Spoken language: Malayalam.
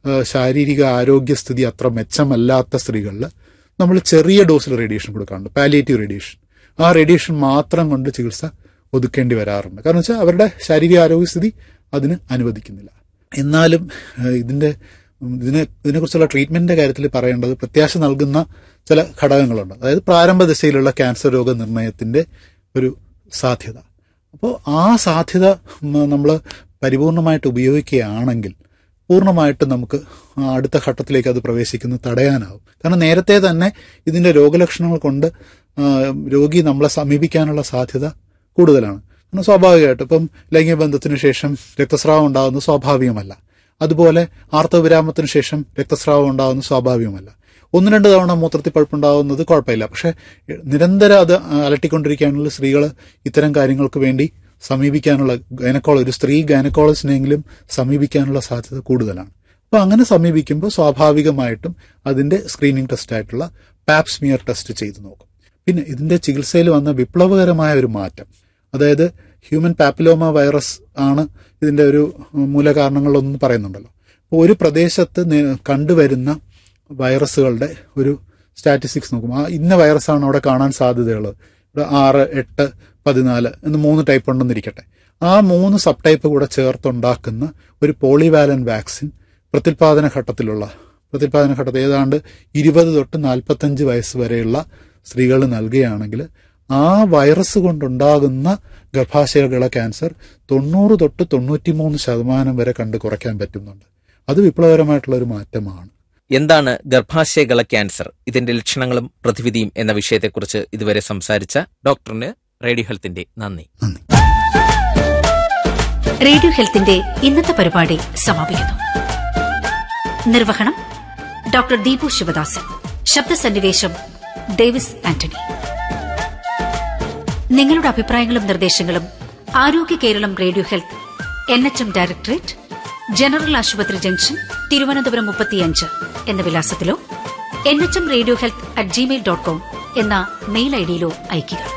ആ, ശാരീരിക ആരോഗ്യസ്ഥിതി അത്ര മെച്ചമല്ലാത്ത സ്ത്രീകളിൽ നമ്മൾ ചെറിയ ഡോസിൽ റേഡിയേഷൻ കൊടുക്കാറുണ്ട് പാലിയേറ്റീവ് റേഡിയേഷൻ ആ റേഡിയേഷൻ മാത്രം കൊണ്ട് ചികിത്സ ഒതുക്കേണ്ടി വരാറുണ്ട് കാരണം വെച്ചാൽ അവരുടെ ശാരീരിക ആരോഗ്യസ്ഥിതി അതിന് അനുവദിക്കുന്നില്ല എന്നാലും ആ, ഇതിന്റെ ഉം, ഇതിനെ ഇതിനെക്കുറിച്ചുള്ള ട്രീറ്റ്മെന്റിന്റെ കാര്യത്തിൽ പറയേണ്ടത് പ്രത്യാശ നൽകുന്ന ചില ഘടകങ്ങളുണ്ട് അതായത് പ്രാരംഭ ദശയിലുള്ള ക്യാൻസർ രോഗനിർണയത്തിന്റെ ഒരു സാധ്യത അപ്പോൾ ആ സാധ്യത നമ്മൾ പരിപൂർണമായിട്ട് ഉപയോഗിക്കുകയാണെങ്കിൽ പൂർണ്ണമായിട്ടും നമുക്ക് ആ അടുത്ത ഘട്ടത്തിലേക്ക് അത് പ്രവേശിക്കുന്നത് തടയാനാവും കാരണം നേരത്തെ തന്നെ ഇതിന്റെ രോഗലക്ഷണങ്ങൾ കൊണ്ട് ആ, രോഗി നമ്മളെ സമീപിക്കാനുള്ള സാധ്യത കൂടുതലാണ് കാരണം സ്വാഭാവികമായിട്ടും ഇപ്പം ലൈംഗിക ബന്ധത്തിന് ശേഷം രക്തസ്രാവം ഉണ്ടാകുന്നത് സ്വാഭാവികമല്ല അതുപോലെ ആർത്തവവിരാമത്തിന് ശേഷം രക്തസ്രാവം ഉണ്ടാകുന്നത് സ്വാഭാവികമല്ല ഒന്ന് രണ്ട് തവണ മൂത്രത്തിൽ പഴുപ്പുണ്ടാകുന്നത് കുഴപ്പമില്ല പക്ഷെ നിരന്തരം അത് അലട്ടിക്കൊണ്ടിരിക്കാനുള്ള സ്ത്രീകൾ ഇത്തരം കാര്യങ്ങൾക്ക് വേണ്ടി സമീപിക്കാനുള്ള ഗൈനക്കോള ഒരു സ്ത്രീ ഗൈനക്കോളജിനെങ്കിലും സമീപിക്കാനുള്ള സാധ്യത കൂടുതലാണ് അപ്പോൾ അങ്ങനെ സമീപിക്കുമ്പോൾ സ്വാഭാവികമായിട്ടും അതിന്റെ സ്ക്രീനിങ് ടെസ്റ്റ് ആയിട്ടുള്ള പാപ്സ്മിയർ ടെസ്റ്റ് ചെയ്തു നോക്കും പിന്നെ ഇതിന്റെ ചികിത്സയിൽ വന്ന വിപ്ലവകരമായ ഒരു മാറ്റം അതായത് ഹ്യൂമൻ പാപ്പിലോമ വൈറസ് ആണ് ഇതിന്റെ ഒരു മൂലകാരണങ്ങളൊന്നും പറയുന്നുണ്ടല്ലോ അപ്പോൾ ഒരു പ്രദേശത്ത് നി- കണ്ടുവരുന്ന വൈറസുകളുടെ ഒരു സ്റ്റാറ്റിസ്റ്റിക്സ് നോക്കും ആ ഇന്ന വൈറസാണ് അവിടെ കാണാൻ സാധ്യതയുള്ളത് ഇവിടെ ആറ് എട്ട് പതിനാല് എന്ന് മൂന്ന് ടൈപ്പ് ഉണ്ടെന്നിരിക്കട്ടെ ആ മൂന്ന് സബ് ടൈപ്പ് കൂടെ ചേർത്തുണ്ടാക്കുന്ന ഒരു പോളിവാലൻ വാക്സിൻ പ്രത്യുൽപാദന ഘട്ടത്തിലുള്ള പ്രത്യുൽപാദന ഘട്ടത്തിൽ ഏതാണ്ട് ഇരുപത് തൊട്ട് നാൽപ്പത്തഞ്ച് വയസ്സ് വരെയുള്ള സ്ത്രീകൾ നൽകുകയാണെങ്കിൽ ആ വൈറസ് കൊണ്ടുണ്ടാകുന്ന ഗർഭാശയകള ക്യാൻസർ തൊണ്ണൂറ് തൊട്ട് തൊണ്ണൂറ്റിമൂന്ന് ശതമാനം വരെ കണ്ട് കുറയ്ക്കാൻ പറ്റുന്നുണ്ട് അത് വിപ്ലവകരമായിട്ടുള്ള ഒരു മാറ്റമാണ് എന്താണ് ഗർഭാശയകള ക്യാൻസർ ഇതിന്റെ ലക്ഷണങ്ങളും പ്രതിവിധിയും എന്ന വിഷയത്തെക്കുറിച്ച് ഇതുവരെ സംസാരിച്ച ഡോക്ടറിന് റേഡിയോ ഹെൽത്തിന്റെ നന്ദി നന്ദി റേഡിയോ ഹെൽത്തിന്റെ ഇന്നത്തെ പരിപാടി സമാപിക്കുന്നു നിർവഹണം ഡോക്ടർ ദീപു ശിവദാസൻ ശബ്ദസന്നിവേശം ഡേവിസ് ആന്റണി നിങ്ങളുടെ അഭിപ്രായങ്ങളും നിർദ്ദേശങ്ങളും Arogya Keralam radio health N H M directorate general ആശുപത്രി ജംഗ്ഷൻ തിരുവനന്തപുരം മുപ്പത്തിയഞ്ച് എന്ന വിലാസത്തിലോ N H M radio health at Gmail dot com എന്ന മെയിൽ ഐഡിയിലോ അയയ്ക്കുക